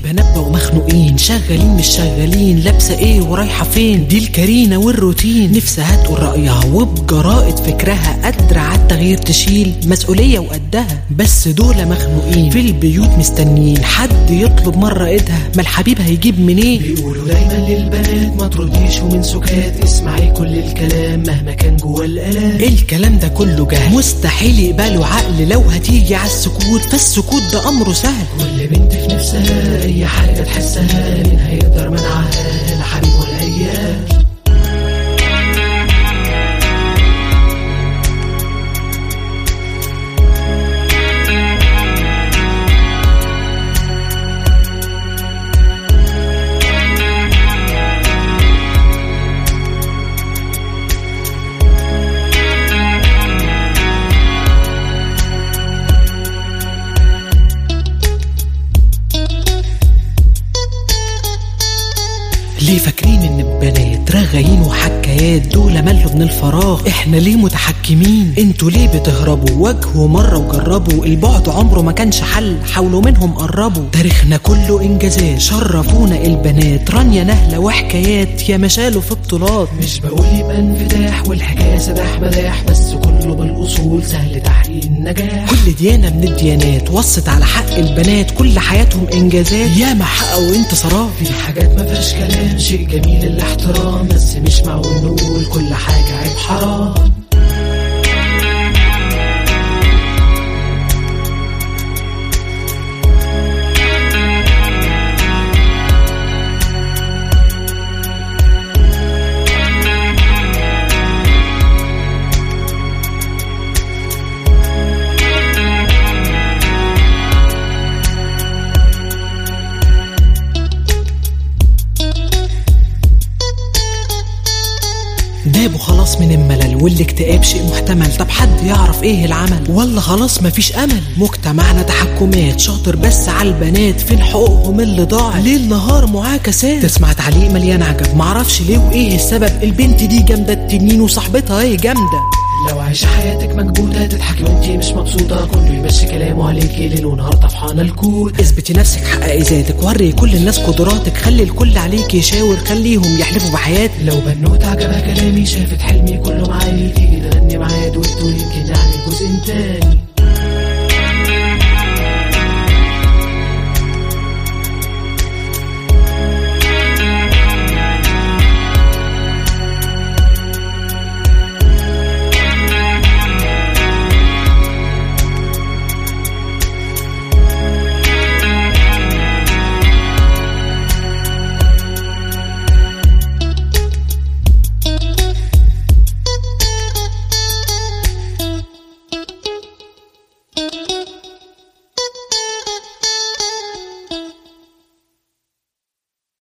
البنات بقوا مخنوقين شغالين مش شغالين لابسه ايه ورايحه فين دي الكارينا والروتين نفسها تقول رايها وبجرائد فكرها قادره على التغيير تشيل مسؤوليه وقدها بس دول مخنوقين في البيوت مستنيين حد يطلب مره ايدها ما الحبيب هيجيب منين بيقولوا دايما للبنات ما ترديش ومن سكات اسمعي كل الكلام مهما كان جوا الالام الكلام ده كله جهل مستحيل يقبلوا عقل لو هتيجي على السكوت فالسكوت ده امره سهل كل بنت في نفسها اي حاجه تحسها مين هيقدر منعها لا حبيب ولا ايام ليه فاكرين ان البنات رغايين وحكايات دول مالوا من الفراغ احنا ليه متحكمين انتوا ليه بتهربوا واجهوا مرة وجربوا البعد عمره ما كانش حل حاولوا منهم قربوا تاريخنا كله انجازات شرفونا البنات رانيا نهلة وحكايات يا مشالوا في بطولات مش بقول يبقى انفتاح والحكايه سداح مداح بس كله بالاصول سهل تحقيق النجاح كل ديانة من الديانات وصت على حق البنات كل حياتهم انجازات ياما حققوا انتصارات في حاجات ما فيهاش كلام شيء جميل الاحترام بس مش معقول نقول كل حاجه عيب حرام دابوا خلاص من الملل والاكتئاب شيء محتمل طب حد يعرف ايه العمل ولا خلاص مفيش امل مجتمعنا تحكمات شاطر بس على البنات فين حقوقهم اللي ضاع ليل نهار معاكسات تسمع تعليق مليان عجب معرفش ليه وايه السبب البنت دي جامده التنين وصاحبتها هي جامده لو عايشة حياتك مكبوتة تضحكي وانتي مش مبسوطة كله يمشي كلامه عليكي ليل ونهار طفحانة الكود اثبتي نفسك حققي ذاتك وري كل الناس قدراتك خلي الكل عليك يشاور خليهم يحلفوا بحياتك لو بنوت عجبها كلامي شافت حلمي كله معايا تيجي تغني معايا دويتو يمكن نعمل جزء تاني